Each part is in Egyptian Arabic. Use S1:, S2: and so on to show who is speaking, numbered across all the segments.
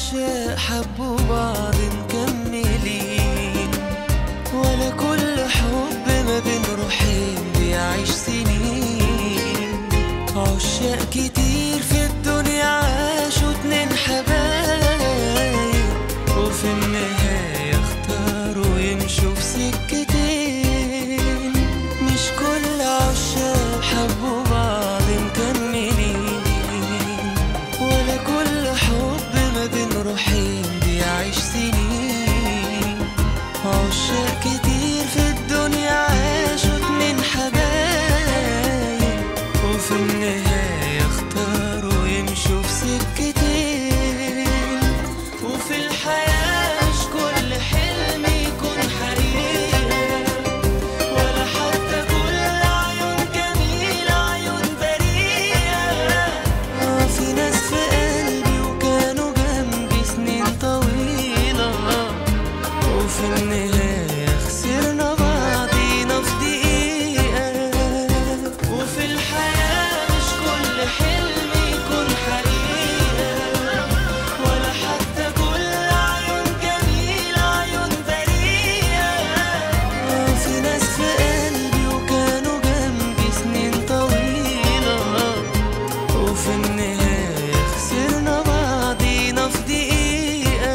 S1: عشاق حبوا بعض مكملين ولا كل حب ما بين روحين بيعيش سنين عشاق كتير في الدنيا عاشوا اتنين حبايب وفي النهاية اختاروا يمشوا في سكتين مش كل عشاق حبوا بعض مكملين ولا كل حب ما بين روحين بيعيش سنين عشاق كتير في الدنيا عاشوا اتنين حبايب وفي النهاية اختاروا يمشوا في سكتين وفي الحياة مش كل حلم يكون حقيقة ولا حتى كل عيون جميلة عيون بريئة آه في ناس في قلبي وكانوا جنبي سنين طويلة وفي النهاية خسرنا بعضينا في دقيقة وفي الحياة مش كل حلم يكون حقيقة ولا حتى كل عيون جميلة عيون بريئة آه في ناس في قلبي وكانوا جنبي سنين طويلة وفي النهاية خسرنا بعضينا في دقيقة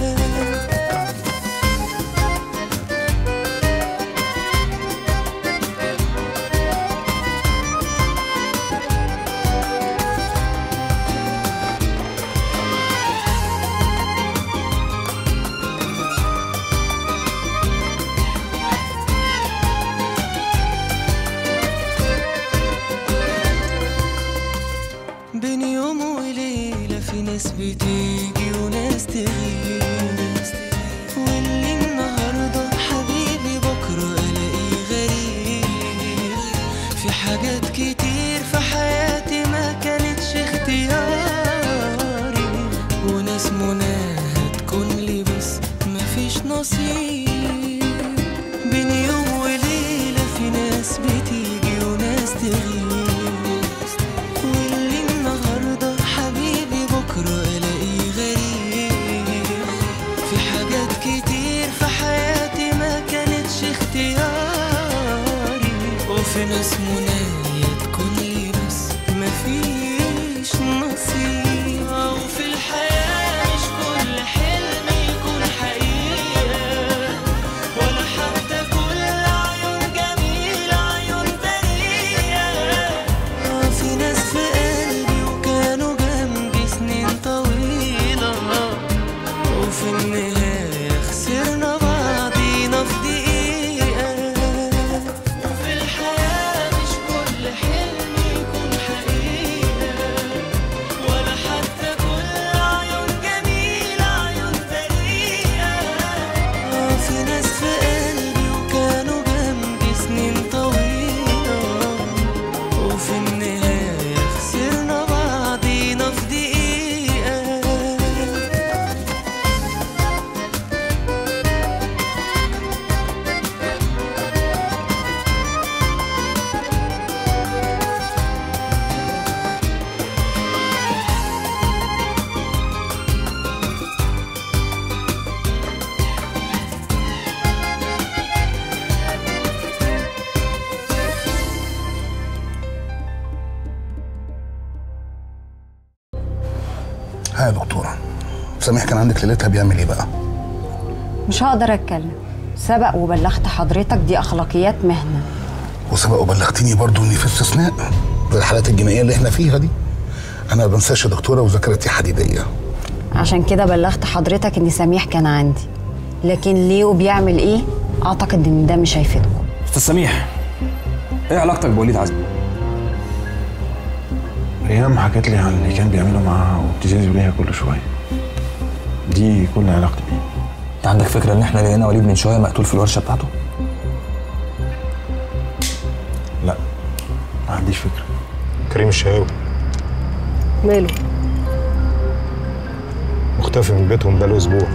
S1: بين يوم وليلة في ناس بتيجي وناس تغيب واللي النهاردة حبيبي بكرة ألاقيه غريب في حاجات كتير في حياتي ما كانتش اختياري وناس مناها تكون لي بس مفيش نصيب بين يوم وليلة في ناس بتيجي وناس تغيب واللي النهاردة حبيبي بكرة ألاقيه غريب في حاجات كتير في حياتي ما كانتش اختياري وفي ناس منايا تكون لي بس مفيش نصيب وفي الحياة مش كل حلم يكون حقيقة ولا حتى كل عيون جميلة عيون بريئة آه في ناس في قلبي وكانوا جنبي سنين طويلة وفي النهاية خسرنا بعضينا في دقيقة وفي الحياة مش كل حلم يكون حقيقة ولا حتى كل عيون جميلة عيون بريئة آه في ناس في قلبي وكانوا جنبي سنين طويلة وفي النهاية خسرنا بعضينا في دقيقة
S2: ها يا دكتورة سميح كان عندك ليلتها بيعمل ايه بقى؟
S3: مش هقدر اتكلم سبق وبلغت حضرتك دي اخلاقيات مهنه
S2: وسبق وبلغتيني برضو ان في استثناء زي الحالات الجنائية اللي احنا فيها دي انا ما بنساش يا دكتورة وذاكرتي حديدية
S3: عشان كده بلغت حضرتك ان سميح كان عندي لكن ليه وبيعمل ايه اعتقد ان ده مش هيفيدكم
S4: استاذ سميح ايه علاقتك بوليد عزمي؟
S5: ريهام حكت لي عن اللي كان بيعمله معاها وبتجذب ليها كل شويه دي كل علاقتي بيه
S4: انت عندك فكره ان احنا لقينا وليد من شويه مقتول في الورشه بتاعته؟
S5: لا ما عنديش فكره كريم الشهاوي
S6: ماله
S5: مختفي من بيتهم بقاله اسبوع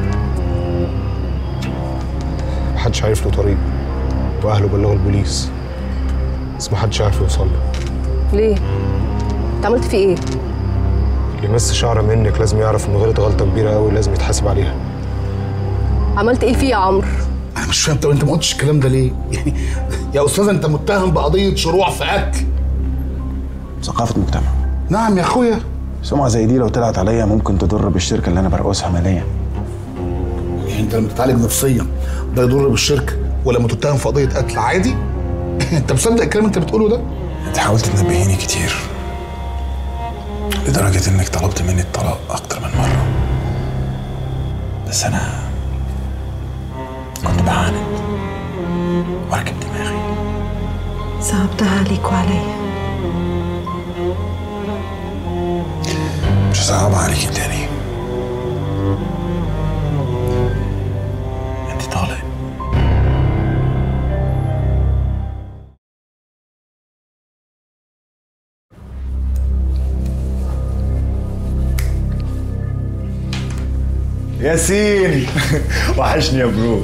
S5: محدش عارف له طريق واهله بلغوا البوليس بس محدش عارف يوصل له
S6: ليه؟ انت عملت فيه ايه؟
S7: اللي يمس شعره منك لازم يعرف ان غلط غلطه كبيره قوي لازم يتحاسب عليها
S6: عملت ايه فيه يا عمرو
S2: انا مش فاهم طب انت ما قلتش الكلام ده ليه يعني يا استاذ انت متهم بقضيه شروع في قتل
S5: ثقافه مجتمع
S2: نعم يا اخويا
S5: سمعه زي دي لو طلعت عليا ممكن تضر بالشركه اللي انا برقصها ماليا
S2: يعني انت لما تتعالج نفسيا ده يضر بالشركه ولما تتهم في قضيه قتل عادي انت مصدق الكلام اللي انت بتقوله ده
S5: انت حاولت تنبهيني كتير لدرجه انك طلبت مني الطلاق اكتر من مره بس انا كنت بعاند واركب دماغي
S8: صعبتها عليك وعليا
S5: مش هصعب عليك تاني انت طالق
S9: ياسين وحشني يا برو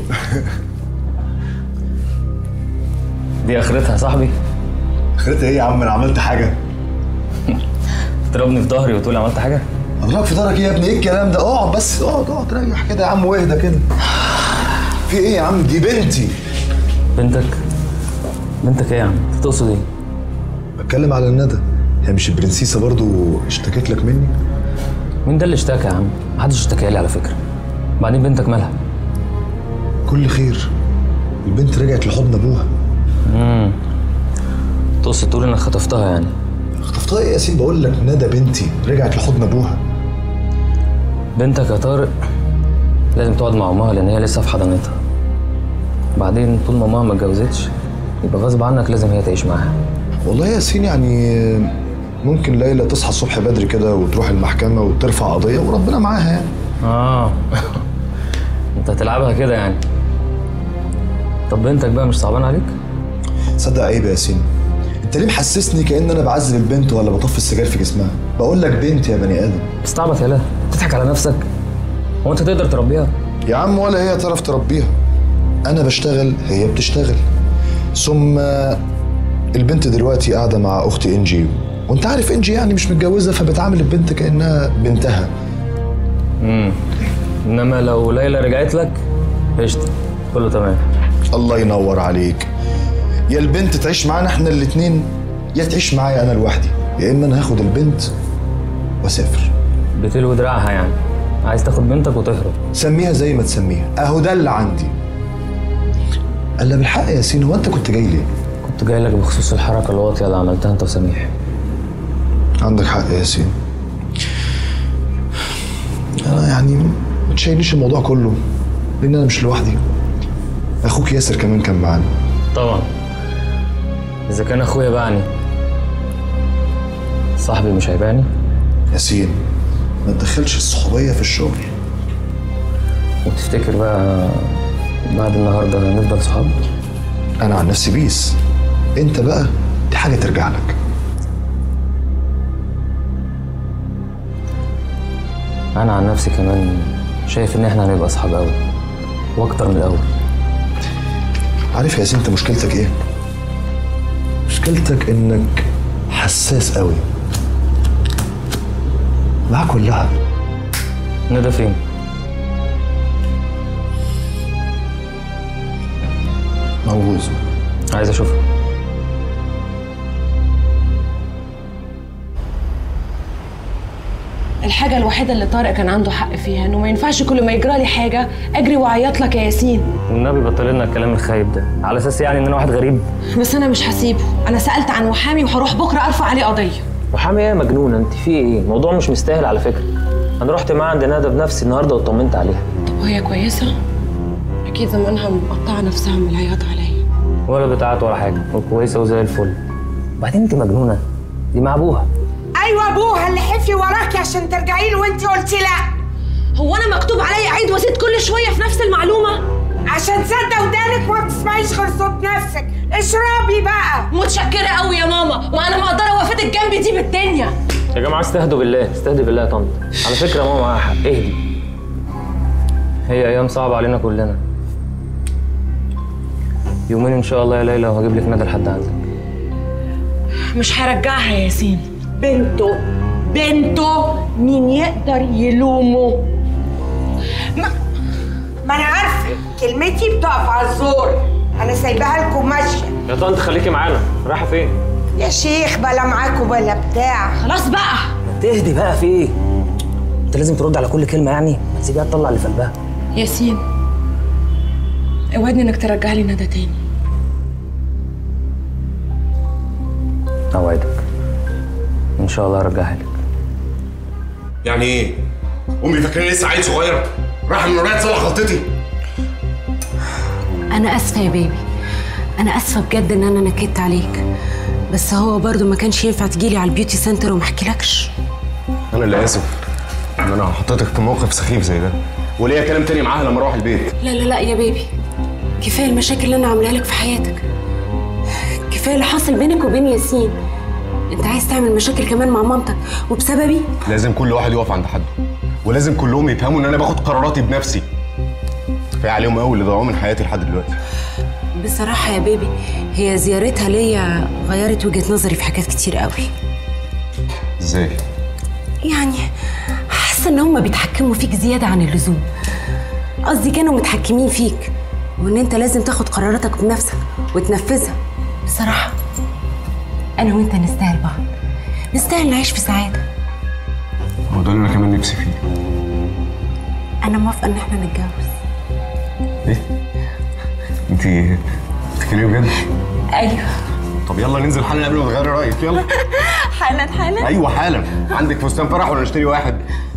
S4: دي اخرتها يا صاحبي
S9: اخرتها ايه يا عم انا عملت حاجه
S4: تضربني في ظهري وتقول عملت حاجه
S9: اضربك في ظهرك ايه يا ابني ايه الكلام ده اقعد بس اقعد اقعد ريح كده يا عم واهدى كده في ايه يا عم دي بنتي
S4: بنتك بنتك ايه يا عم انت تقصد ايه
S9: بتكلم على الندى هي مش البرنسيسه برضو اشتكت لك مني
S4: مين ده اللي اشتكى يا عم محدش اشتكى لي على فكره بعدين بنتك مالها
S9: كل خير البنت رجعت لحضن ابوها
S4: امم تقصد تقول انك خطفتها يعني
S9: خطفتها ايه يا ياسين بقول لك ندى بنتي رجعت لحضن ابوها
S4: بنتك يا طارق لازم تقعد مع امها لان هي لسه في حضانتها بعدين طول ما امها ما اتجوزتش يبقى غصب عنك لازم هي تعيش معاها
S9: والله يا ياسين يعني ممكن ليلى تصحى الصبح بدري كده وتروح المحكمه وترفع قضيه وربنا معاها يعني
S4: اه انت هتلعبها كده يعني طب بنتك بقى مش صعبان عليك
S9: صدق عيب يا ياسين انت ليه محسسني كان انا بعذب البنت ولا بطفي السجاير في جسمها بقول لك بنت يا بني ادم
S4: استعبط يالا تضحك على نفسك هو انت تقدر تربيها
S9: يا عم ولا هي تعرف تربيها انا بشتغل هي بتشتغل ثم البنت دلوقتي قاعده مع اختي انجي وانت عارف انجي يعني مش متجوزه فبتعامل البنت كانها بنتها
S4: امم انما لو ليلى رجعت لك قشطه كله تمام
S9: الله ينور عليك يا البنت تعيش معانا احنا الاتنين يا تعيش معايا انا لوحدي يا اما انا هاخد البنت واسافر
S4: بتلوي دراعها يعني عايز تاخد بنتك وتهرب
S9: سميها زي ما تسميها اهو ده اللي عندي الا بالحق يا ياسين هو انت كنت جاي ليه
S4: كنت جاي لك بخصوص الحركه الواطيه اللي عملتها انت وسميح
S9: عندك حق يا ياسين انا يعني ما تشيليش الموضوع كله لان انا مش لوحدي اخوك ياسر كمان كان معانا
S4: طبعا اذا كان اخويا باعني صاحبي مش هيباني
S9: ياسين ما تدخلش الصحوبيه في الشغل
S4: وتفتكر بقى بعد النهارده نفضل صحاب
S9: انا عن نفسي بيس انت بقى دي حاجه ترجع لك
S4: انا عن نفسي كمان شايف ان احنا هنبقى اصحاب قوي واكتر من الاول
S9: عارف يا ياسين انت مشكلتك ايه مشكلتك انك حساس قوي معاك كلها
S4: ندى فين
S9: موجود
S4: عايز اشوفها
S10: الحاجة الوحيدة اللي طارق كان عنده حق فيها انه ما ينفعش كل ما يجرى لي حاجة اجري واعيط لك يا ياسين
S4: والنبي بطل لنا الكلام الخايب ده على اساس يعني ان انا واحد غريب
S10: بس انا مش هسيبه انا سألت عن محامي وهروح بكرة ارفع عليه قضية
S4: محامي ايه يا مجنونه انت في ايه الموضوع مش مستاهل على فكره انا رحت معاها عند ندى بنفسي النهارده واطمنت عليها
S10: طب وهي كويسة؟ اكيد زمانها مقطعة نفسها من العياط عليا
S4: ولا بتاعت ولا حاجه وكويسه وزي الفل وبعدين انت مجنونه دي مع ابوها
S11: ايوه ابوها اللي حفي وراكي عشان ترجعي له وانت قلتي لا
S10: هو انا مكتوب عليا اعيد وازيد كل شوية في نفس المعلومة؟
S11: عشان تصدق ودانك وما بتسمعيش غير صوت نفسك اشربي بقى
S10: متشكرة قوي يا ماما وانا مقدرة وقفتك جنبي دي بالدنيا
S4: يا جماعه استهدوا بالله استهدوا بالله يا طنط على فكره ماما معاها حق اهدي هي ايام صعبه علينا كلنا يومين ان شاء الله يا ليلى وهجيب لك ندى لحد عندك
S10: مش هرجعها يا ياسين
S11: بنته بنته مين يقدر يلومه ما, ما انا عارفه كلمتي بتقف على الزور انا سايباها لكم ماشيه
S12: يا طنط خليكي معانا رايحه فين
S11: يا شيخ بلا معاكم بلا بتاع
S10: خلاص بقى
S13: تهدي بقى في ايه انت لازم ترد على كل كلمه يعني ما تسيبيها تطلع اللي في قلبها
S10: ياسين اوعدني انك ترجع لي ندى تاني
S4: اوعدك ان شاء الله ارجعها لك
S7: يعني ايه؟ امي فاكراني لسه عيل صغير؟ راح من ورايا تصلح غلطتي
S14: انا اسفه يا بيبي انا اسفه بجد ان انا نكدت عليك بس هو برضو ما كانش ينفع تجيلي على البيوتي سنتر وما احكيلكش
S7: انا اللي اسف ان انا حطيتك في موقف سخيف زي ده وليا كلام تاني معاها لما اروح البيت
S14: لا لا لا يا بيبي كفايه المشاكل اللي انا عاملاها لك في حياتك كفايه اللي حاصل بينك وبين ياسين انت عايز تعمل مشاكل كمان مع مامتك وبسببي
S7: لازم كل واحد يقف عند حده ولازم كلهم يفهموا ان انا باخد قراراتي بنفسي كفايه عليهم قوي اللي ضيعوه من حياتي لحد دلوقتي
S14: بصراحه يا بيبي هي زيارتها ليا غيرت وجهه نظري في حاجات كتير قوي
S7: ازاي
S14: يعني حاسه ان هم بيتحكموا فيك زياده عن اللزوم قصدي كانوا متحكمين فيك وان انت لازم تاخد قراراتك بنفسك وتنفذها بصراحه انا وانت نستاهل بعض نستاهل نعيش في سعاده
S7: هو ده اللي انا كمان نفسي فيه
S14: انا موافقه ان احنا نتجوز
S7: ايه انت بتتكلمي بجد
S14: ايوه
S7: طب يلا ننزل حالا قبل ما تغيري رايك يلا
S14: حالا حالا
S7: ايوه حالا عندك فستان فرح ولا نشتري واحد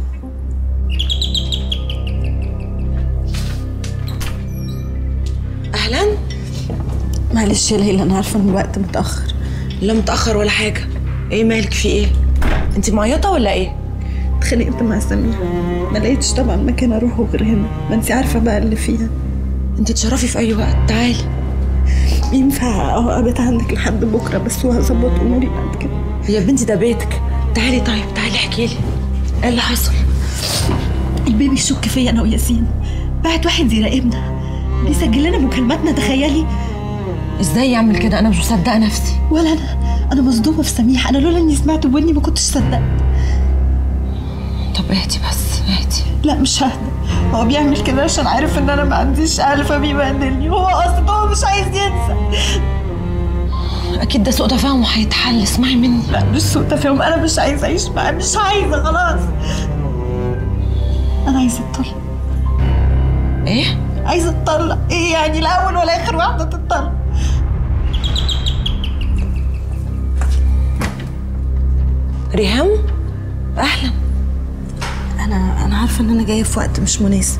S10: اهلا
S8: معلش يا ليلى انا عارفه ان الوقت متاخر
S10: لا متاخر ولا حاجه ايه مالك في ايه انت معيطه ولا ايه
S8: اتخانقت مع سمير ما لقيتش طبعا مكان اروحه غير هنا ما انت عارفه بقى اللي فيها
S10: انت تشرفي في اي وقت تعالي
S8: ينفع اه ابات عندك لحد بكره بس وهظبط اموري بعد كده
S10: يا بنتي ده بيتك تعالي طيب تعالي احكي لي ايه اللي حصل
S8: البيبي يشك فيا انا وياسين بعت واحد يراقبنا بيسجل لنا مكالماتنا تخيلي
S10: ازاي يعمل كده انا مش مصدقه نفسي
S8: ولا انا انا مصدومه في سميح انا لولا اني سمعت بودني ما كنتش صدقت
S10: طب اهدي بس اهدي
S8: لا مش ههدى هو بيعمل كده عشان عارف ان انا ما عنديش اهل فبيبهدلني هو اصلا هو مش عايز ينسى
S10: اكيد ده سوء تفاهم وهيتحل اسمعي مني
S8: لا مش سوء تفاهم انا مش عايزه اعيش معاه مش عايزه خلاص انا عايزه اتطلق
S10: ايه
S8: عايزه اتطلق ايه يعني لا اول ولا اخر واحده تتطلق
S10: ريهام اهلا
S8: انا انا عارفه ان انا جايه في وقت مش مناسب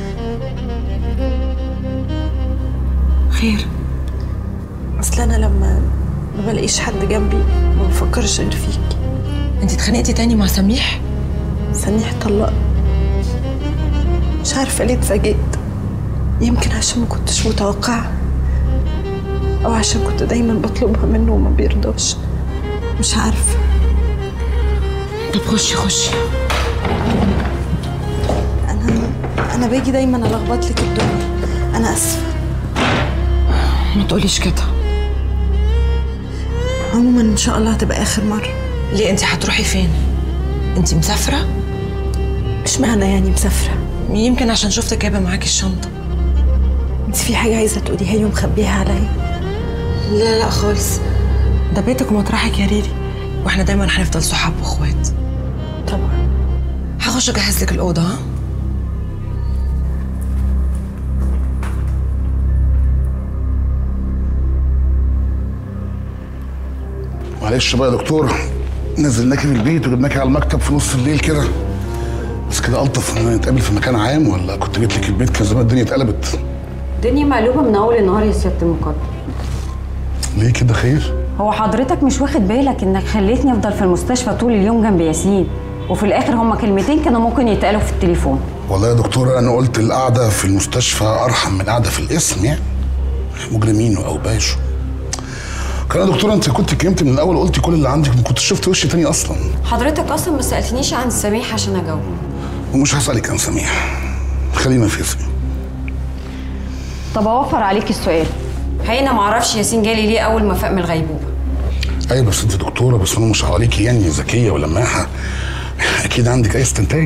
S10: خير
S8: اصل انا لما ما بلاقيش حد جنبي ما بفكرش غير فيك
S10: انت اتخانقتي تاني مع سميح
S8: سميح طلق مش عارفه ليه اتفاجئت يمكن عشان ما كنتش متوقعه او عشان كنت دايما بطلبها منه وما بيرضاش مش عارفه
S10: طب خشي خشي
S8: انا انا باجي دايما الخبط لك الدنيا انا اسفه
S10: ما تقوليش كده
S8: عموما ان شاء الله هتبقى اخر مره
S10: ليه انت هتروحي فين انت مسافره
S8: مش معنى يعني مسافره
S10: يمكن عشان شفتك جايبه معاكي الشنطه
S8: انت في حاجه عايزه تقوليها لي ومخبيها عليا
S10: لا لا خالص ده بيتك ومطرحك يا ريري واحنا دايما هنفضل صحاب واخوات
S8: طبعا
S10: هخش اجهز لك الاوضه ها
S2: معلش بقى يا دكتور نزلناكي من البيت وجبناكي على المكتب في نص الليل كده بس كده الطف ان نتقابل في مكان عام ولا كنت جيت لك البيت كان زمان الدنيا اتقلبت
S3: الدنيا مقلوبه من اول النهار يا سياده المقدم
S2: ليه كده خير؟
S3: هو حضرتك مش واخد بالك انك خليتني افضل في المستشفى طول اليوم جنب ياسين وفي الاخر هما كلمتين كانوا ممكن يتقالوا في التليفون
S2: والله يا دكتور انا قلت القعده في المستشفى ارحم من القعده في القسم يعني مجرمين واوباش كان يا دكتور انت كنت كلمت من الاول قلتي كل اللي عندك ما كنتش شفت وشي تاني اصلا
S3: حضرتك اصلا ما سالتنيش عن سميح عشان اجاوب
S2: ومش هسالك عن سميح خلينا في اسمي
S3: طب اوفر عليك السؤال هينا معرفش ياسين جالي ليه اول ما فاق من الغيبوبه
S2: ايوه بس انت دكتوره بس انا مش عليكي يعني ذكيه ولا ماحه اكيد عندك اي استنتاج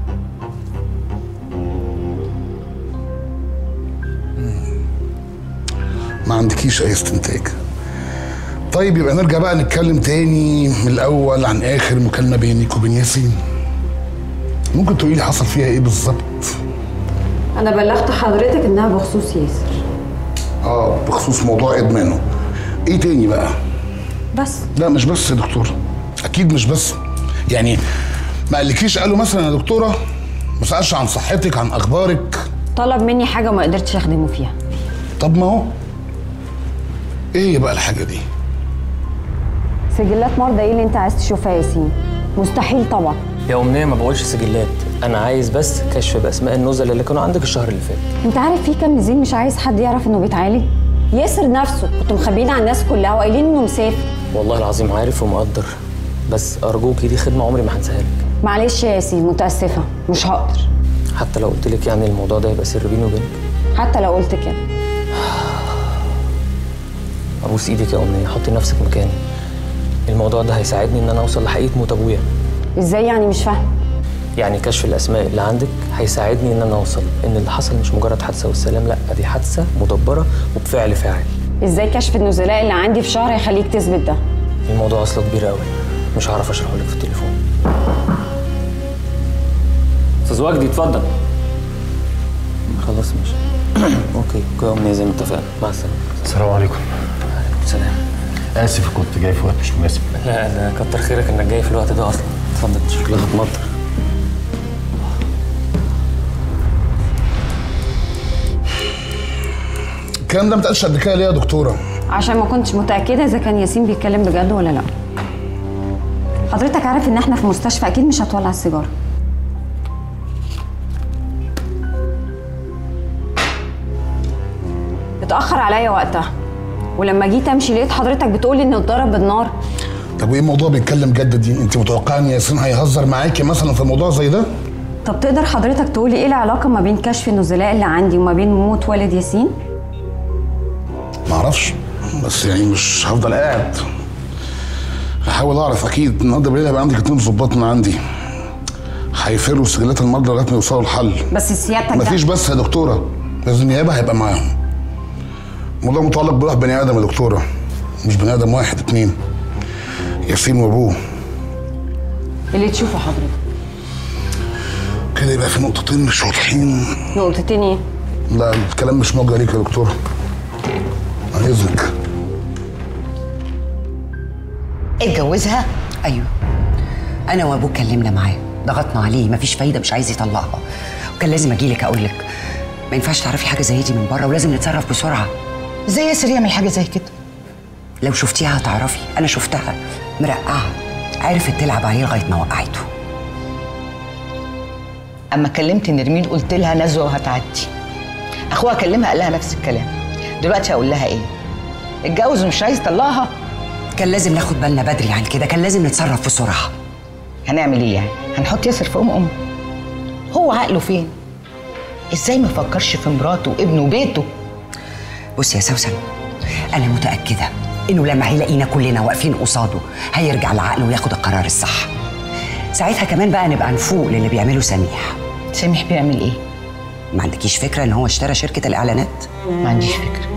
S2: مم. ما عندكيش اي استنتاج طيب يبقى نرجع بقى نتكلم تاني من الاول عن اخر مكالمه بينك وبين ياسين ممكن تقولي لي حصل فيها ايه بالظبط
S3: انا بلغت حضرتك انها بخصوص ياسر
S2: اه بخصوص موضوع ادمانه ايه تاني بقى
S3: بس
S2: لا مش بس يا دكتور اكيد مش بس يعني ما قالكيش قالوا مثلا يا دكتوره ما سالش عن صحتك عن اخبارك
S3: طلب مني حاجه وما قدرتش اخدمه فيها
S2: طب ما هو ايه هي بقى الحاجه دي
S3: سجلات مرضى ايه اللي انت عايز تشوفها يا ياسين مستحيل طبعا
S4: يا أمنية ما بقولش سجلات أنا عايز بس كشف بأسماء النزل اللي كانوا عندك الشهر اللي فات
S3: انت عارف في كام نزيل مش عايز حد يعرف انه بيتعالج ياسر نفسه كنتوا مخبيين على الناس كلها وقايلين انه مسافر
S4: والله العظيم عارف ومقدر بس أرجوكي دي خدمة عمري ما هنساها لك
S3: معلش يا ياسين متاسفه مش هقدر
S4: حتى لو قلت لك يعني الموضوع ده يبقى سر بيني وبينك
S3: حتى لو قلت كده
S4: ابوس ايدك يا امنيه حطي نفسك مكاني الموضوع ده هيساعدني ان انا اوصل لحقيقه موت ابويا
S3: ازاي يعني مش فاهم
S4: يعني كشف الاسماء اللي عندك هيساعدني ان انا اوصل ان اللي حصل مش مجرد حادثه والسلام لا دي حادثه مدبره وبفعل فاعل
S3: ازاي كشف النزلاء اللي عندي في شهر هيخليك تثبت ده
S4: الموضوع اصله كبير قوي مش هعرف اشرحه لك في التليفون استاذ وجدي اتفضل خلاص ماشي اوكي اوكي يا امنيه زي ما اتفقنا مع السلامه
S5: السلام عليكم
S4: سلام
S5: اسف كنت جاي في وقت مش مناسب
S4: لا ده كتر خيرك انك جاي في الوقت ده اصلا اتفضل شكلها هتمطر
S2: الكلام ده ما اتقالش قبل كده ليه يا دكتوره
S3: عشان ما كنتش متاكده اذا كان ياسين بيتكلم بجد ولا لا حضرتك عارف ان احنا في مستشفى اكيد مش هتولع السيجاره اتاخر عليا وقتها ولما جيت امشي لقيت حضرتك بتقولي انه اتضرب بالنار
S2: طب وايه الموضوع بيتكلم جد دي انت متوقعه ان ياسين هيهزر معاكي مثلا في موضوع زي ده
S3: طب تقدر حضرتك تقولي ايه العلاقه ما بين كشف النزلاء اللي عندي وما بين موت والد ياسين
S2: ما اعرفش بس يعني مش هفضل قاعد هحاول اعرف اكيد النهارده بالليل هيبقى عندك اتنين ظباط من عندي هيفروا سجلات المرضى لغايه ما يوصلوا الحل
S3: بس سيادتك ده-
S2: مفيش بس يا دكتوره لازم النيابه هيبقى معاهم الموضوع متعلق بروح بني ادم يا دكتوره مش بني ادم واحد اتنين ياسين وابوه
S3: اللي تشوفه حضرتك
S2: كده يبقى في نقطتين مش واضحين
S3: نقطتين ايه
S2: لا الكلام مش موجه ليك يا دكتوره عن اذنك
S15: اتجوزها؟ ايوه انا وابوه اتكلمنا معاه ضغطنا عليه مفيش فايده مش عايز يطلقها وكان لازم اجي لك اقول لك ما ينفعش تعرفي حاجه زي دي من بره ولازم نتصرف بسرعه
S11: ازاي ياسر يعمل حاجه زي كده
S15: لو شفتيها هتعرفي انا شفتها مرقعه عرفت تلعب عليه لغايه ما وقعته
S11: اما كلمت نرمين قلت لها نزوه وهتعدي اخوها كلمها قال لها نفس الكلام دلوقتي هقول لها ايه اتجوز ومش عايز يطلقها
S15: كان لازم ناخد بالنا بدري عن كده كان لازم نتصرف بسرعه
S11: هنعمل ايه يعني هنحط ياسر في ام امه هو عقله فين ازاي ما فكرش في مراته وابنه وبيته
S15: بصي يا سوسن انا متاكده انه لما هيلاقينا كلنا واقفين قصاده هيرجع لعقله وياخد القرار الصح ساعتها كمان بقى نبقى نفوق للي بيعمله سميح
S11: سميح بيعمل ايه
S15: ما عندكيش فكره ان هو اشترى شركه الاعلانات
S11: ما عنديش فكره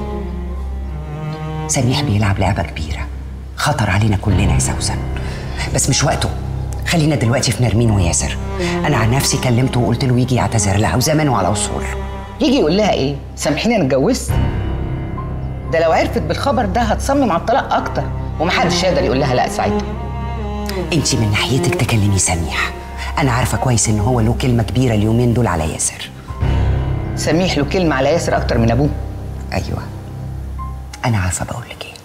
S15: سميح بيلعب لعبه كبيره خطر علينا كلنا يا سوسن بس مش وقته خلينا دلوقتي في نرمين وياسر انا عن نفسي كلمته وقلت له يجي يعتذر لها وزمانه على وصول
S11: يجي يقول لها ايه سامحيني انا اتجوزت ده لو عرفت بالخبر ده هتصمم على الطلاق اكتر ومحدش يقدر يقول لها لا ساعتها
S15: انت من ناحيتك تكلمي سميح انا عارفه كويس ان هو له كلمه كبيره اليومين دول على ياسر
S11: سميح له كلمه على ياسر اكتر من ابوه
S15: ايوه انا عارفه بقول لك ايه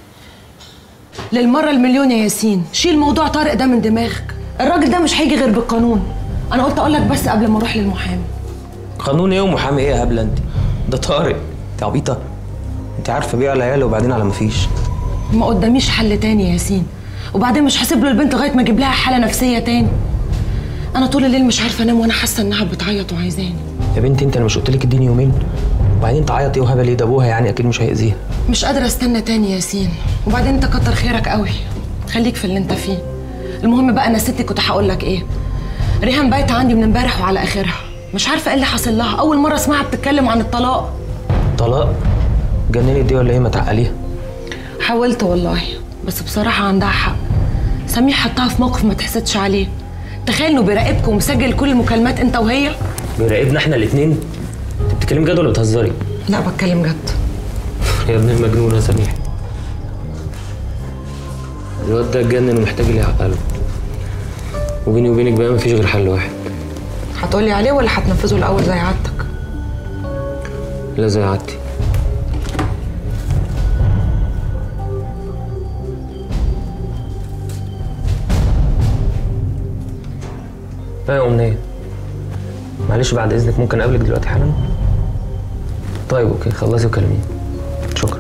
S10: للمرة المليون يا ياسين شيل موضوع طارق ده من دماغك الراجل ده مش هيجي غير بالقانون انا قلت اقول لك بس قبل ما اروح للمحامي
S4: قانون ايه ومحامي ايه يا هبله انت ده طارق انت عبيطه انت عارفه بيع العيال وبعدين على مفيش
S10: ما قداميش حل تاني يا ياسين وبعدين مش هسيب له البنت لغايه ما اجيب لها حاله نفسيه تاني انا طول الليل مش عارفه انام وانا حاسه انها بتعيط وعايزاني
S4: يا بنتي انت انا مش قلت لك اديني يومين وبعدين تعيط ايه وهبل ايه ده ابوها يعني اكيد مش هيأذيها
S10: مش قادره استنى تاني يا ياسين وبعدين انت كتر خيرك قوي خليك في اللي انت فيه المهم بقى انا ستي كنت هقول لك ايه ريهام بايته عندي من امبارح وعلى اخرها مش عارفه ايه اللي حصل لها اول مره اسمعها بتتكلم عن الطلاق
S4: طلاق جننت دي ولا ايه ما تعقليها
S10: حاولت والله بس بصراحه عندها حق سميح حطها في موقف ما تحسدش عليه تخيل انه بيراقبكم ومسجل كل المكالمات انت وهي
S4: بيراقبنا احنا الاثنين انت بتتكلمي جد ولا بتهزري
S10: لا بتكلم جد
S4: يا ابن المجنون يا سميح الواد ده اتجنن ومحتاج اللي يعقله وبيني وبينك بقى مفيش غير حل واحد
S10: هتقولي عليه ولا هتنفذه الاول زي عادتك
S4: لا زي عادتي ايه يا أمنية معلش بعد إذنك ممكن أقابلك دلوقتي حالا طيب أوكي خلصي وكلميني شكرا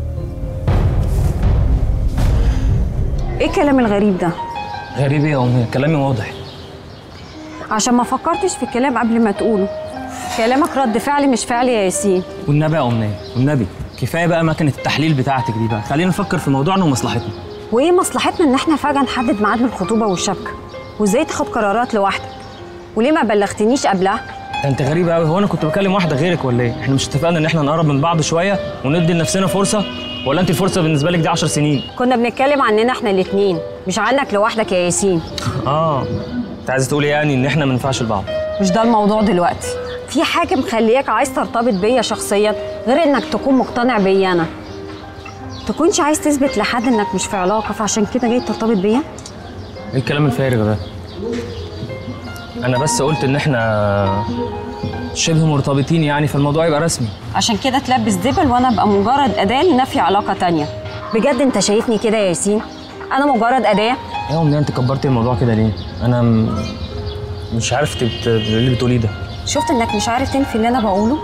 S3: ايه الكلام الغريب ده
S4: غريب ايه يا أمنية كلامي واضح
S3: عشان ما فكرتش في الكلام قبل ما تقوله كلامك رد فعل مش فعل يا ياسين
S13: والنبي يا أمنية والنبي كفاية بقى مكنة التحليل بتاعتك دي بقى خلينا نفكر في موضوعنا ومصلحتنا
S3: وايه مصلحتنا ان احنا فجاه نحدد ميعاد للخطوبه والشبكه وازاي تاخد قرارات لوحدك وليه ما بلغتنيش قبلها
S13: ده انت غريبة قوي هو انا كنت بكلم واحدة غيرك ولا ايه؟ احنا مش اتفقنا ان احنا نقرب من بعض شوية وندي لنفسنا فرصة؟ ولا انت الفرصة بالنسبة لك دي 10 سنين؟
S3: كنا بنتكلم عننا احنا الاتنين مش عنك لوحدك يا ياسين
S13: اه انت عايز تقولي يعني ان احنا ما ننفعش لبعض
S3: مش ده الموضوع دلوقتي في حاجه مخلياك عايز ترتبط بيا شخصيا غير انك تكون مقتنع بيا انا تكونش عايز تثبت لحد انك مش في علاقه فعشان كده جاي ترتبط بيا
S13: ايه الكلام الفارغ ده؟ انا بس قلت ان احنا شبه مرتبطين يعني فالموضوع يبقى رسمي
S3: عشان كده تلبس دبل وانا ابقى مجرد اداه لنفي علاقه تانية بجد انت شايفني كده يا ياسين انا مجرد اداه
S13: يا أمنية انت كبرتي الموضوع كده ليه؟ انا م... مش عارف تبت... ايه اللي بتقوليه ده
S3: شفت انك مش عارف تنفي اللي انا بقوله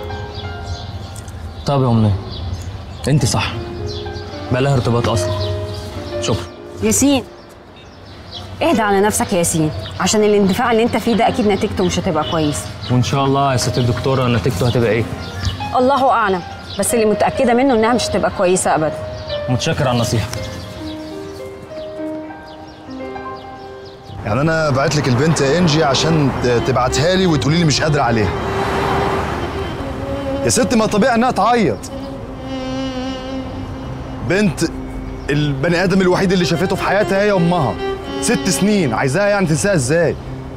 S13: طب يا أمنية انت صح بلاها ارتباط اصلا شكرا
S3: ياسين اهدى على نفسك يا ياسين عشان الاندفاع اللي انت فيه ده اكيد نتيجته مش هتبقى كويسه
S13: وان شاء الله يا ست الدكتوره نتيجته هتبقى ايه
S3: الله اعلم بس اللي متاكده منه انها مش هتبقى كويسه ابدا
S13: متشكر على النصيحه
S9: يعني انا بعت لك البنت يا انجي عشان ت- تبعتها لي وتقولي لي مش قادره عليها يا ست ما طبيعي انها تعيط بنت البني ادم الوحيد اللي شافته في حياتها هي امها ست سنين عايزاها يعني تنساها ازاي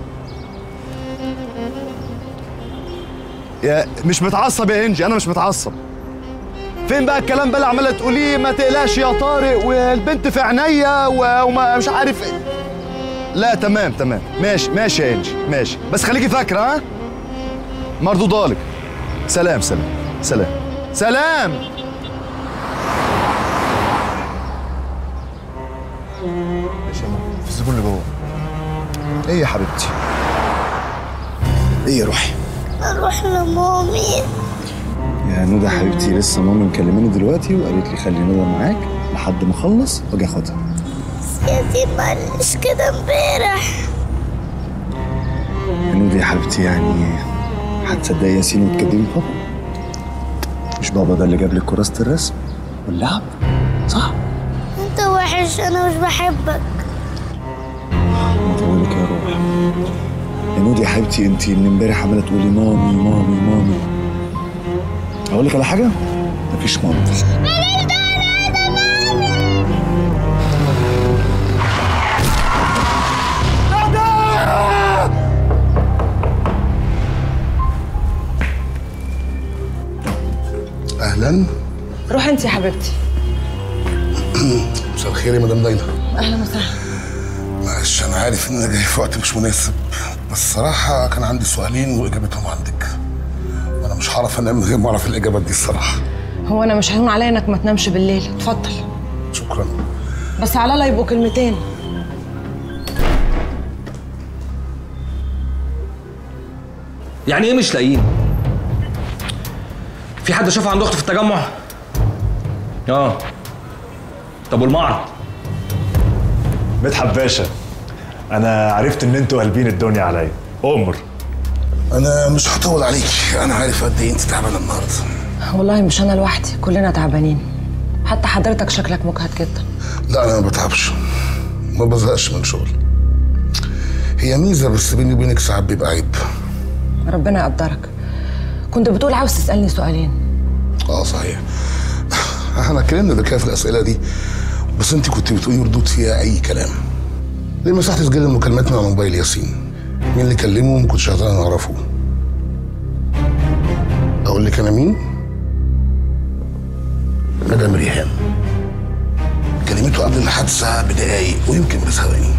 S9: يا مش متعصب يا انجي انا مش متعصب فين بقى الكلام بقى اللي عماله تقوليه ما تقلقش يا طارق والبنت في عينيا و- وما مش عارف ايه لا تمام تمام ماشي ماشي يا انجي ماشي بس خليكي فاكره ها مردودالك سلام سلام سلام سلام ماشي يا ماما، في الزبون اللي جوه ايه يا حبيبتي ايه يا روحي
S16: اروح لمامي
S9: يا ندى حبيبتي لسه ماما مكلماني دلوقتي وقالت لي خلي ندى معاك لحد ما اخلص واجي اخدها
S16: ياسين معلش كده امبارح
S9: يا ندى يا حبيبتي يعني هتصدقي ياسين وتكلمي بابا مش بابا ده اللي جاب لك كراسة الرسم واللعب صح
S16: انت وحش انا مش بحبك
S9: بقولك يا روح يا نودي يا حبيبتي انت من امبارح عماله تقولي مامي مامي مامي اقول لك على حاجه مفيش مامي
S2: اهلا
S10: روح انت يا حبيبتي
S2: مساء الخير يا مدام ليلى
S10: اهلا وسهلا
S2: معلش انا عارف ان انا جاي في وقت مش مناسب بس صراحه كان عندي سؤالين واجابتهم عندك وانا مش هعرف انام من غير ما اعرف الاجابات دي الصراحه
S10: هو انا مش ههون عليا انك ما تنامش بالليل اتفضل
S2: شكرا
S10: بس على الله يبقوا كلمتين
S4: يعني ايه مش لاقيين؟ في حد شافه عند اخته في التجمع؟ اه طب والمعرض؟
S17: مدحت باشا انا عرفت ان انتوا قلبين الدنيا عليا امر
S2: انا مش هطول عليك انا عارف قد ايه انت تعبانه النهارده
S10: والله مش انا لوحدي كلنا تعبانين حتى حضرتك شكلك مجهد جدا
S2: لا انا ما بتعبش ما بزهقش من شغل هي ميزه بس بيني وبينك ساعات بيبقى عيب
S10: ربنا يقدرك كنت بتقول عاوز تسالني سؤالين
S2: اه صحيح احنا اتكلمنا ده كده في الاسئله دي بس انت كنت بتقولي ردود فيها اي كلام ليه مسحت سجل المكالمات من على موبايل ياسين مين اللي كلمه ما كنتش عايز انا اعرفه اقول لك انا مين مدام ريهام كلمته قبل الحادثه بدقايق ويمكن بثواني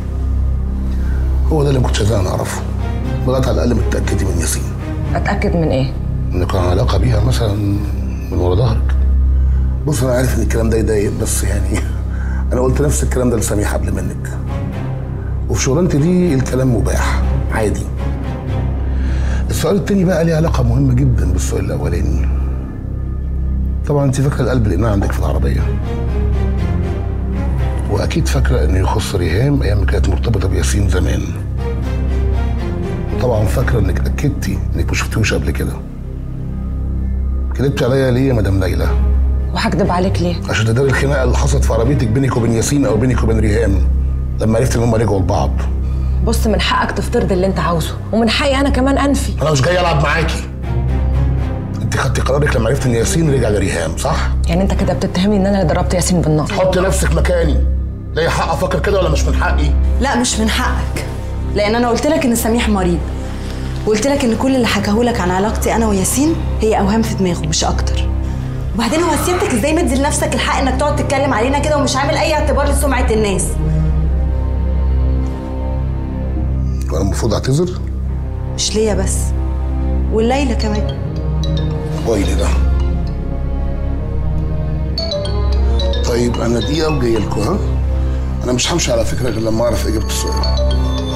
S2: هو ده اللي ما كنتش عايز انا اعرفه لغايه على الاقل متاكدي من ياسين
S10: اتاكد من ايه
S2: ان كان علاقه بيها مثلا من ورا ظهرك بص انا عارف ان الكلام ده يضايق بس يعني انا قلت نفس الكلام ده لسميح قبل منك وفي شغلانتي دي الكلام مباح عادي السؤال التاني بقى ليه علاقه مهمه جدا بالسؤال الاولاني طبعا انت فاكره القلب اللي عندك في العربيه واكيد فاكره انه يخص ريهام ايام ما كانت مرتبطه بياسين زمان طبعا فاكره انك اكدتي انك ما شفتوش قبل كده كدبت عليا ليه يا مدام ليلى
S10: وهكدب عليك ليه
S2: عشان تداري الخناقه اللي حصلت في عربيتك بينك وبين ياسين او بينك وبين ريهام لما عرفت ان هم رجعوا لبعض
S10: بص من حقك تفترض اللي انت عاوزه ومن حقي انا كمان انفي
S2: انا مش جاي العب معاكي انت خدتي قرارك لما عرفت ان ياسين رجع لريهام صح
S10: يعني انت كده بتتهمني ان انا اللي ضربت ياسين بالنار
S2: حط نفسك مكاني ليا حق افكر كده ولا مش من حقي
S8: لا مش من حقك لان انا قلت لك ان سميح مريض وقلت لك ان كل اللي حكاهولك عن علاقتي انا وياسين هي اوهام في دماغه مش اكتر وبعدين هو سيادتك ازاي مدي لنفسك الحق انك تقعد تتكلم علينا كده ومش عامل اي اعتبار لسمعه الناس
S2: وانا المفروض اعتذر
S8: مش ليا بس والليلة كمان
S2: موبايلي ده طيب انا دقيقه وجاي لكم ها انا مش همشي على فكره غير لما اعرف اجابه السؤال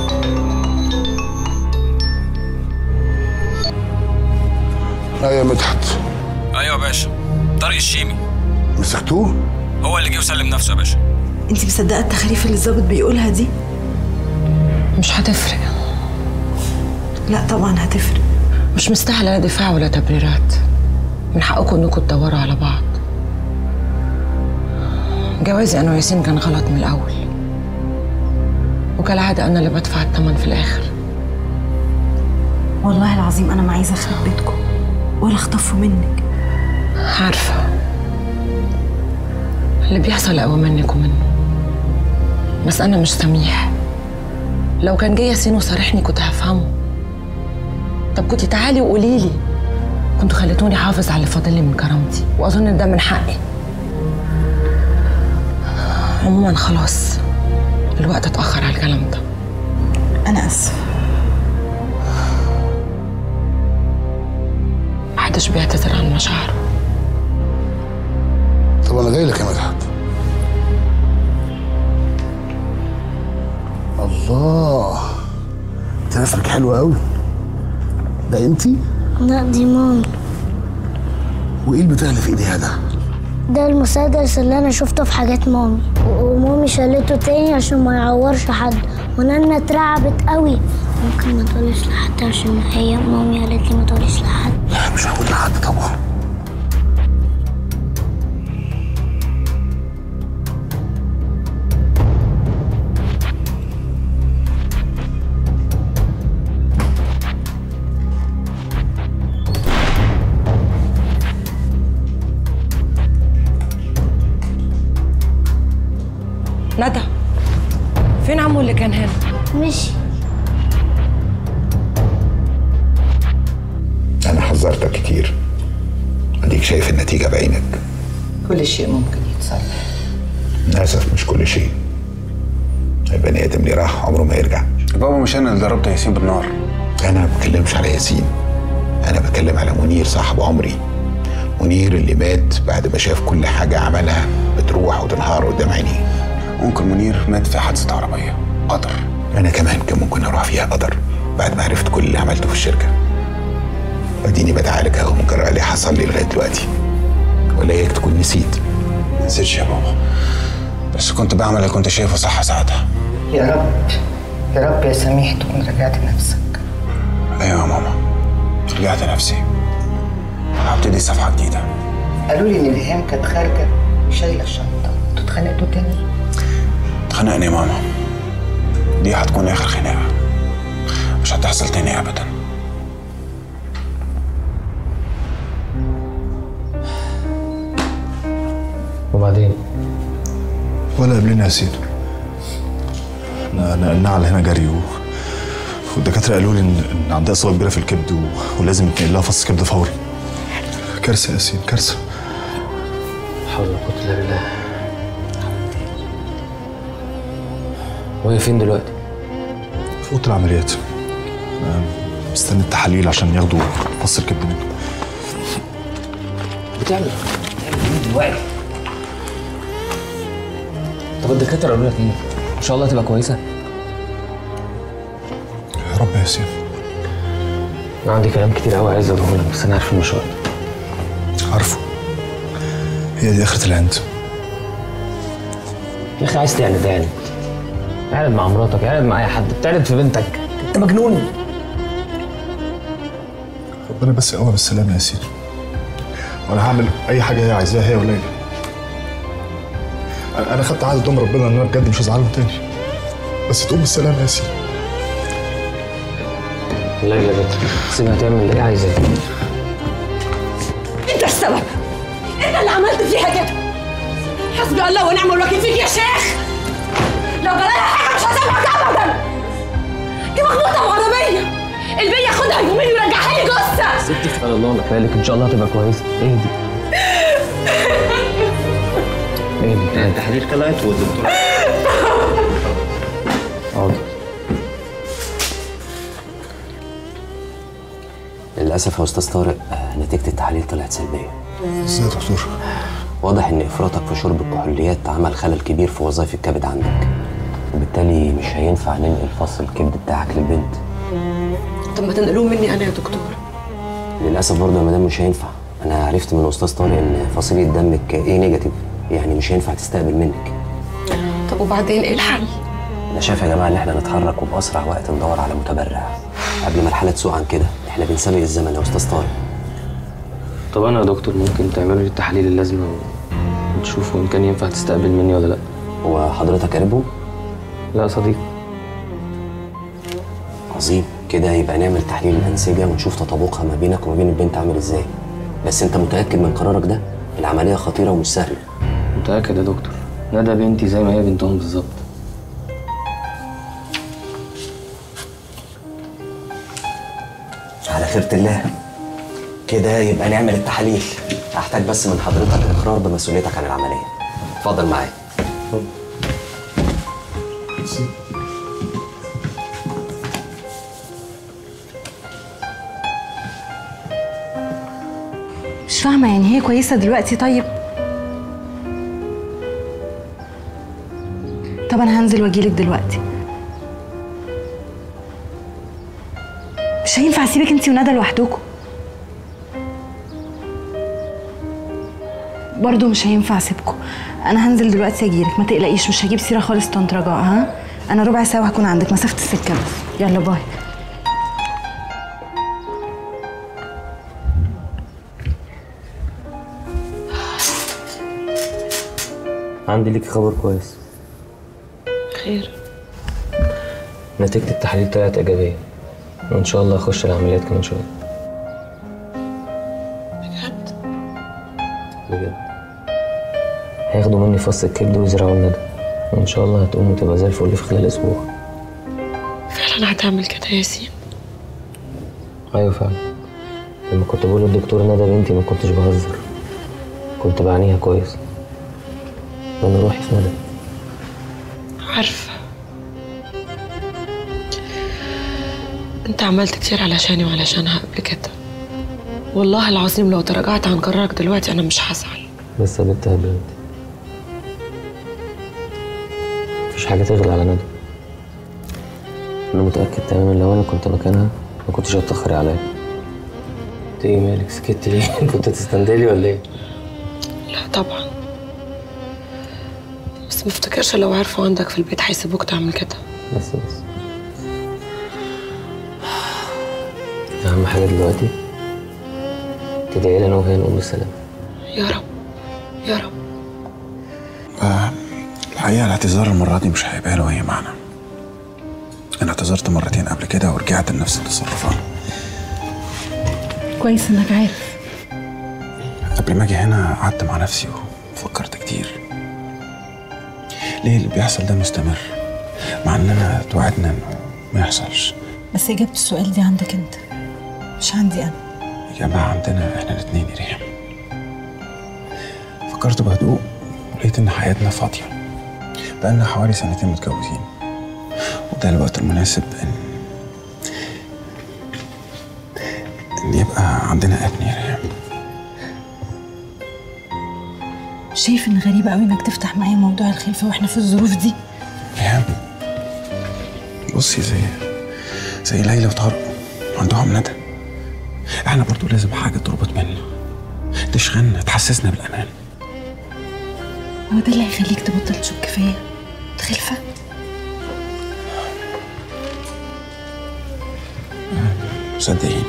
S2: ايوه يا مدحت
S17: ايوه يا باشا طارق الشيمي
S2: مسكتوه
S17: هو اللي جه وسلم نفسه يا باشا
S8: انت مصدقه التخاريف اللي الظابط بيقولها دي
S10: مش هتفرق
S8: لا طبعا هتفرق
S10: مش مستاهله لا دفاع ولا تبريرات من حقكم انكم تدوروا على بعض جوازي انا وياسين كان غلط من الاول وكالعاده انا اللي بدفع الثمن في الاخر
S8: والله العظيم انا ما عايزه اخرب بيتكم ولا اخطفه منك
S10: عارفه اللي بيحصل اقوى منك ومنه بس انا مش سميح لو كان جاي ياسين وصارحني كنت هفهمه طب كنت تعالي وقولي لي كنتوا خليتوني حافظ على اللي فاضل لي من كرامتي واظن ان ده من حقي عموما خلاص الوقت اتاخر على الكلام ده
S8: انا اسف
S10: محدش بيعتذر عن مشاعره
S2: طب انا جاي لك يا مدحت الله انت رسمك حلو قوي ده انتي
S16: لا دي مامي
S2: وايه البتاع اللي في ايديها ده
S16: ده المسدس اللي انا شفته في حاجات مامي ومامي شالته تاني عشان ما يعورش حد ونانا اترعبت قوي ممكن ما تقوليش لحد عشان هي مامي قالت لي ما تقوليش لحد
S2: لا مش هقول لحد طبعا
S10: ندى فين عمو اللي كان هنا
S16: مشي
S18: أنا حذرتك كتير أديك شايف النتيجة بعينك
S15: كل شيء ممكن يتصلح
S18: للأسف مش كل شيء البني آدم اللي راح عمره ما يرجع
S5: بابا مش أنا اللي ضربت ياسين بالنار
S18: أنا ما بتكلمش على ياسين أنا بتكلم على منير صاحب عمري منير اللي مات بعد ما شاف كل حاجة عملها بتروح وتنهار قدام عينيه
S5: ممكن منير مات في حادثة عربية قدر
S18: أنا كمان كان ممكن أروح فيها قدر بعد ما عرفت كل اللي عملته في الشركة وديني بتعالج أهو من جراء اللي حصل لي لغاية دلوقتي ولا إياك تكون نسيت
S5: ما نسيتش يا بابا بس كنت بعمل اللي كنت شايفه صح ساعتها
S15: يا رب يا رب يا سميح تكون رجعت نفسك
S5: ايوه يا ماما رجعت نفسي انا هبتدي صفحه جديده
S15: قالوا لي ان ريهام كانت خارجه وشايله الشنطه انتوا اتخانقتوا تاني
S5: اتخانقني يا ماما دي هتكون اخر خناقه مش هتحصل تاني ابدا
S4: وبعدين
S9: ولا قبلنا يا سيدو انا نقلنا على هنا جري و... والدكاتره قالوا لي ان إن عندها اصابه كبيره في الكبد و... ولازم يتنقل لها فص كبد فوري كارثه يا ياسين كارثه
S4: حول ولا قوة إلا بالله وهي فين دلوقتي؟
S9: في اوضه العمليات أنا مستني التحاليل عشان ياخدوا فص الكبد منه
S4: بتعمل بتعمل ايه دلوقتي؟ طب الدكاترة قالوا لك ايه؟ ان شاء الله تبقى كويسة؟
S9: يا رب يا ياسين
S4: انا عندي كلام كتير قوي عايز اقوله لك بس انا عارف انه مش وقت
S9: عارفه هي دي اخره العند
S4: يا اخي عايز تعند اعند اعند مع مراتك اعند مع اي حد بتعند في بنتك انت مجنون
S9: ربنا بس يقومها بالسلامه يا ياسين وانا هعمل اي حاجه هي عايزاها هي وليلى انا انا خدت عهد قدام ربنا ان انا بجد مش هزعلهم تاني بس تقوم بالسلامه يا ياسين
S4: ليلى بنت سيبها تعمل اللي هي عايزاه
S14: انت السبب انت اللي عملت فيها كده حسبي الله ونعم الوكيل فيك يا شيخ لو جرالها حاجه مش هسامحك ابدا دي مخبوطه بعربيه البي ياخدها يومين ويرجعها لي جثه
S4: ستي على الله ونحلها لك ان شاء الله هتبقى كويسة اهدي اهدي
S19: التحاليل طلعت والدكتور
S4: حاضر
S20: للأسف يا أستاذ طارق آه، نتيجة التحاليل طلعت سلبية
S9: ازاي يا دكتور
S20: واضح إن إفراطك في شرب الكحوليات عمل خلل كبير في وظائف الكبد عندك وبالتالي مش هينفع ننقل فصل الكبد بتاعك للبنت
S10: طب ما تنقلوه مني انا يا دكتور
S20: للأسف برضه يا مدام مش هينفع أنا عرفت من أستاذ طارق إن فصيلة دمك إيه نيجاتيف يعني مش هينفع تستقبل منك
S10: طب وبعدين ايه الحل
S20: أنا شايف يا جماعة إن إحنا نتحرك وبأسرع وقت ندور على متبرع قبل ما الحالة تسوء عن كده إحنا بنسابق الزمن يا أستاذ طارق
S4: طب انا يا دكتور ممكن تعملوا لي التحاليل اللازمة وتشوفوا ان كان ينفع تستقبل مني ولا لا
S20: هو حضرتك قريبهم؟
S4: لا صديق
S20: عظيم كده يبقى نعمل تحليل الأنسجة ونشوف تطابقها ما بينك وما بين البنت عامل إزاي بس أنت متأكد من قرارك ده؟ العملية خطيرة ومش سهلة
S4: متأكد يا دكتور ندى بنتي زي ما هي بنتهم بالظبط
S20: على خيرة الله كده يبقى نعمل التحاليل هحتاج بس من حضرتك إقرار بمسؤوليتك عن العملية اتفضل معايا
S14: مش فاهمه يعني هي كويسه دلوقتي طيب طب انا هنزل واجيلك دلوقتي مش هينفع اسيبك انتي وندى لوحدكم برضه مش هينفع اسيبكم انا هنزل دلوقتي اجيلك ما تقلقيش مش هجيب سيره خالص طنط رجاء ها انا ربع ساعه وهكون عندك مسافه السكه بس يلا باي
S4: عندي ليك خبر كويس
S10: خير
S4: نتيجة التحاليل طلعت إيجابية وإن شاء الله أخش العمليات كمان شوية
S10: بجد
S4: بجد هياخدوا مني فص الكبد ويزرعوا الندى وإن شاء الله هتقوم وتبقى زي الفل في خلال أسبوع
S10: فعلا هتعمل كده يا ياسين
S4: أيوة فعلا لما كنت بقول للدكتور ندى بنتي ما كنتش بهزر كنت بعنيها كويس أنا روحي في ندى
S10: عارفة انت عملت كتير علشاني وعلشانها قبل كده والله العظيم لو تراجعت عن قرارك دلوقتي انا مش هزعل
S4: بس يا بنت يا بنتي مفيش حاجة تغلى على ندى أنا متأكد تماما لو أنا كنت مكانها ما كنتش هتأخري عليا انت ايه مالك سكت ليه؟ كنت تستندلي ولا ايه؟
S10: لا طبعا بس ما افتكرش لو عرفوا عندك في البيت هيسيبوك تعمل كده
S4: بس بس اهم حاجه دلوقتي تدعي لي انا وهي نقوم بالسلامه
S10: يا رب يا رب
S5: آه الحقيقة الاعتذار المرة دي مش هيبقى له أي معنى أنا اعتذرت مرتين قبل كده ورجعت لنفس التصرفات
S14: كويس انك عارف
S5: قبل ما أجي هنا قعدت مع نفسي وفكرت كتير ليه اللي بيحصل ده مستمر مع إننا توعدنا إنه ما يحصلش
S14: بس اجابه السؤال دي عندك انت مش عندي انا
S5: يا جماعة عندنا إحنا الاتنين يا ريم فكرت بهدوء ولقيت إن حياتنا فاضية بقالنا حوالي سنتين متجوزين وده الوقت المناسب إن إن يبقى عندنا ابن يا ريم
S14: شايف ان غريبه قوي انك تفتح معايا موضوع الخلفه واحنا في الظروف دي
S5: ريم بصي زي زي ليلى وطارق عندهم ندى احنا برضو لازم حاجة تربط بينا تشغلنا تحسسنا بالأمان
S14: هو ده اللي هيخليك تبطل تشك فيا الخلفه
S5: صدقيني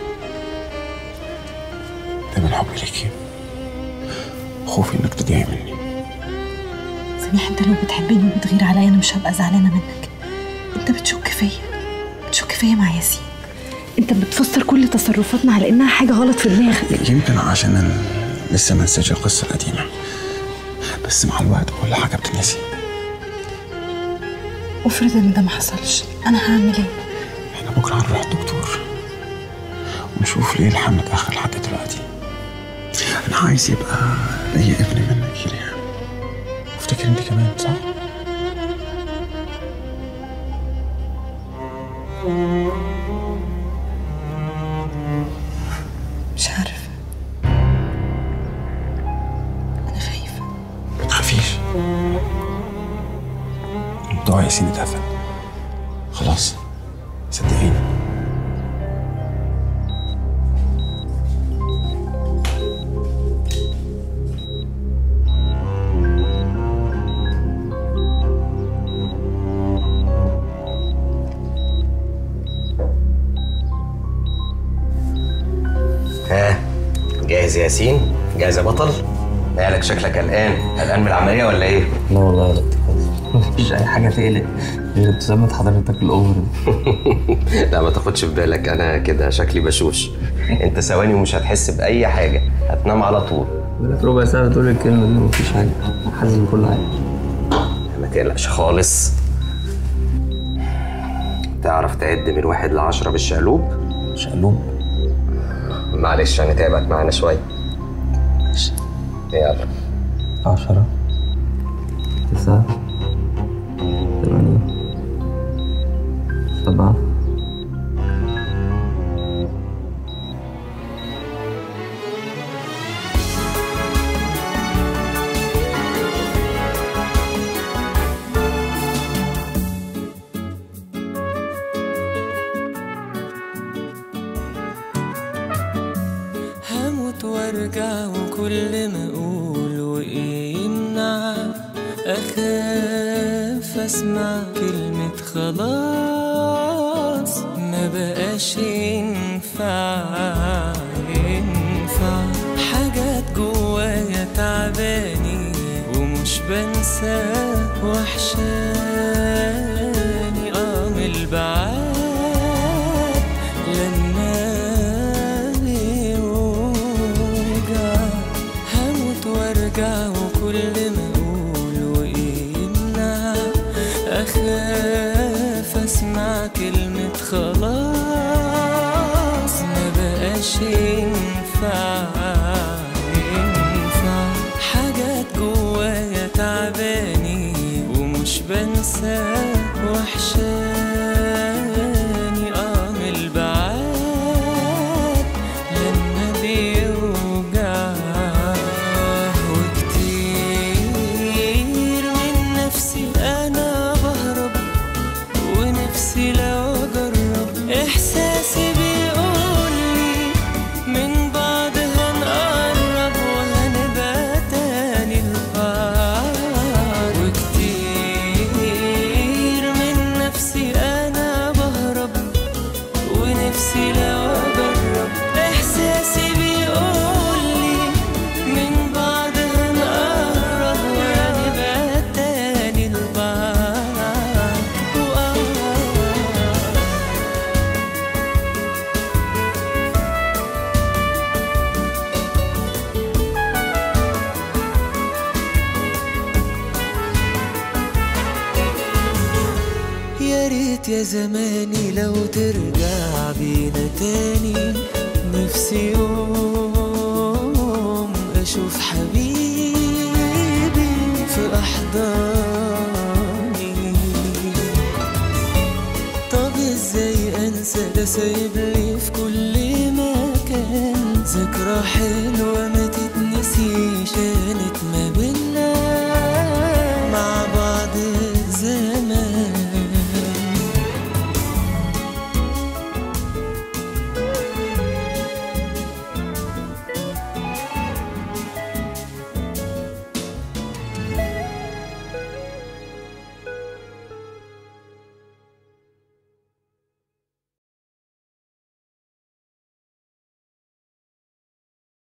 S5: ده من حبي ليكي خوفي انك تضيعي مني
S14: سميح انت لو بتحبني وبتغير عليا انا مش هبقى زعلانه منك انت بتشك فيا بتشك فيا مع ياسين انت بتفسر كل تصرفاتنا على انها حاجه غلط في دماغك
S5: يمكن عشان انا لسه ما نسيتش القصة القديمة بس مع الوقت كل حاجة بتنسي
S14: افرض ان ده ما حصلش انا هعمل ايه
S5: احنا بكرة هنروح الدكتور ونشوف ليه الحمل اتأخر لحد دلوقتي أنا عايز يبقى ليا ابن منك يا ريان افتكر انت كمان صح؟
S14: مش عارفه انا خايفه
S5: ما تخافيش موضوع ياسين اتقفل خلاص صدقيني
S20: ها جاهز يا ياسين جاهز يا بطل مالك شكلك قلقان قلقان من العمليه ولا ايه
S4: لا والله يا دكتور مفيش اي حاجه تقلق غير ابتسامه حضرتك الاوفر دي
S20: لا ما تاخدش في بالك انا كده شكلي بشوش انت ثواني ومش هتحس باي حاجه هتنام على طول
S4: بقالك ربع ساعه بتقول الكلمه دي مفيش حاجه حاسس بكل حاجه
S20: ما تقلقش خالص تعرف تعد من واحد لعشرة بالشقلوب
S4: شقلوب
S20: معلش هنتعبك معانا شوية يلا
S4: عشرة تسعة ثمانية سبعة
S1: هموت وارجع وكل ما اقول وايه يمنع اخاف اسمع كلمة خلاص ما بقاش ينفع ينفع حاجات جوايا تعباني ومش بنسى وحشاني اه من البعاد لما بيوجع هموت وارجع وكل ما اقول وايه يمنع اخاف اسمع كلمة خلاص ما بقاش ينفع ينفع حاجات جوايا تعباني ومش بنسى وحشاني اه من البعاد لما بيوجع وكتير من نفسي انا بهرب ونفسي لو اجرب احساسي بيقولي من بعض هنقرب وهنبقى تاني لبعض وكتير يا ريت يا زماني لو ترجع بينا تاني نفسي يوم اشوف حبيبي في احضاني طب ازاي انسى ده سايب لي في كل مكان ذكرى حلوه ما تتنسيش